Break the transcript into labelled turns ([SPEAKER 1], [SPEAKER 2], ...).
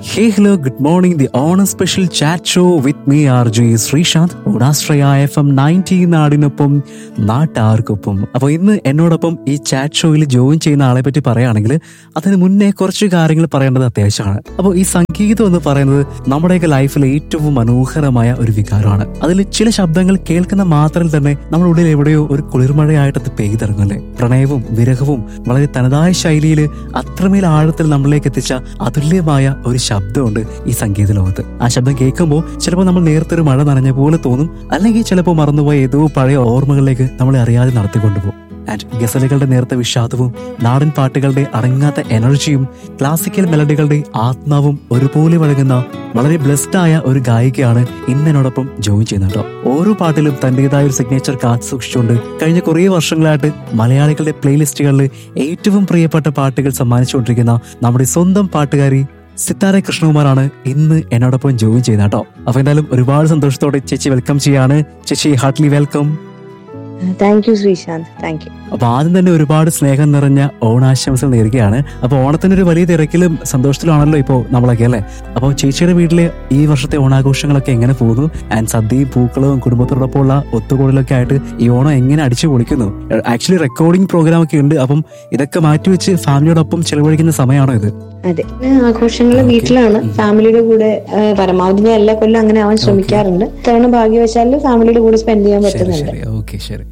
[SPEAKER 1] Hey, hello, good morning. The Honor Special Chat Show with me, RJ Sreesanth ഓണാശ്രയ F M ninety നാടിനൊപ്പം നാട്ടാർക്കൊപ്പം അപ്പോൾ ഇന്ന് എന്നോടൊപ്പം ഈ ചാറ്റ് ഷോയിൽ ജോയിൻ ചെയ്യുന്ന ആളെ പറ്റി പറയുകയാണെങ്കിൽ അതിന് മുന്നേ കുറച്ച് കാര്യങ്ങൾ പറയേണ്ടത് അത്യാവശ്യമാണ് അപ്പോൾ ഈ സംഗീതം എന്ന് പറയുന്നത് നമ്മുടെയൊക്കെ ലൈഫിലെ ഏറ്റവും മനോഹരമായ ഒരു വികാരമാണ് അതിൽ ചില ശബ്ദങ്ങൾ കേൾക്കുന്ന മാത്രയിൽ തന്നെ നമ്മുടെ ഉള്ളിൽ എവിടെയോ ഒരു കുളിർമഴയായിട്ട് അത് പെയ്തിറങ്ങും അല്ലേ പ്രണയവും വിരഹവും വളരെ തനതായ ശൈലിയിൽ അത്രമേൽ ആഴത്തിൽ നമ്മളിലേക്ക് എത്തിച്ച അതുല്യമായ ഒരു ശബ്ദമുണ്ട് ഈ സംഗീത ലോകത്ത് ആ ശബ്ദം കേൾക്കുമ്പോൾ ചിലപ്പോൾ നമ്മൾ നേരത്തെ ഒരു മഴ നനഞ്ഞ പോലെ തോന്നും അല്ലെങ്കിൽ ചിലപ്പോൾ മറന്നുപോയ ഏതോ പഴയ ഓർമ്മകളിലേക്ക് നമ്മളെ അറിയാതെ നടത്തിക്കൊണ്ടുപോകും ആൻഡ് ഗസലുകളുടെ നേരത്തെ വിഷാദവും നാടൻ പാട്ടുകളുടെ അടങ്ങാത്ത എനർജിയും ക്ലാസിക്കൽ മെലഡികളുടെ ആത്മാവും ഒരുപോലെ വഴങ്ങുന്ന വളരെ ബ്ലെസ്ഡ് ആയ ഒരു ഗായികയാണ് ഇന്നെന്നോടൊപ്പം ജോയിൻ ചെയ്യുന്നത് കേട്ടോ ഓരോ പാട്ടിലും തന്റേതായ ഒരു സിഗ്നേച്ചർ കാത്തു സൂക്ഷിച്ചുകൊണ്ട് കഴിഞ്ഞ കുറേ വർഷങ്ങളായിട്ട് മലയാളികളുടെ പ്ലേലിസ്റ്റുകളിൽ ഏറ്റവും പ്രിയപ്പെട്ട പാട്ടുകൾ സമ്മാനിച്ചുകൊണ്ടിരിക്കുന്ന നമ്മുടെ സ്വന്തം പാട്ടുകാരി സിത്താര കൃഷ്ണകുമാറാണ് ഇന്ന് എന്നോടൊപ്പം ജോയിൻ ചെയ്യുന്നത് കേട്ടോ അപ്പൊ എന്തായാലും ഒരുപാട് സന്തോഷത്തോടെ ചേച്ചി വെൽക്കം ചെയ്യാണ് ചേച്ചി heartily welcome
[SPEAKER 2] thank you Sreesanth thank you
[SPEAKER 1] അപ്പൊ ആദ്യം തന്നെ ഒരുപാട് സ്നേഹം നിറഞ്ഞ ഓണാശംസകൾ നേരുകയാണ് അപ്പൊ ഓണത്തിന് ഒരു വലിയ തിരക്കിലും സന്തോഷത്തിലാണല്ലോ ഇപ്പോ നമ്മളൊക്കെ അല്ലേ അപ്പൊ ചേച്ചിയുടെ വീട്ടില് ഈ വർഷത്തെ ഓണാഘോഷങ്ങളൊക്കെ എങ്ങനെ പോകുന്നു ആൻഡ് സദ്യയും പൂക്കളവും കുടുംബത്തോടൊപ്പമുള്ള ഒത്തുകൂടലൊക്കെ ആയിട്ട് ഈ ഓണം എങ്ങനെ അടിച്ചു പൊളിക്കുന്നു ആക്ച്വലി റെക്കോർഡിംഗ് പ്രോഗ്രാം ഒക്കെ ഉണ്ട് അപ്പം ഇതൊക്കെ മാറ്റിവെച്ച് ഫാമിലിയോടൊപ്പം ചെലവഴിക്കുന്ന സമയമാണോ ഇത്
[SPEAKER 2] അതെ ആഘോഷങ്ങൾ
[SPEAKER 1] Okay.
[SPEAKER 2] വീട്ടിലാണ് ഫാമിലിയുടെ കൂടെ ആ, പരമാവധി ഞാൻ എല്ലാ കൊല്ലം അങ്ങനെ ആവാൻ ശ്രമിക്കാറുണ്ട് തവണ ഭാഗ്യവശാല് ഫാമിലിയുടെ കൂടെ സ്പെൻഡ് ചെയ്യാൻ
[SPEAKER 1] ശരി
[SPEAKER 2] പറ്റുന്നുണ്ട്
[SPEAKER 1] ശരി ഓക്കെ ശരി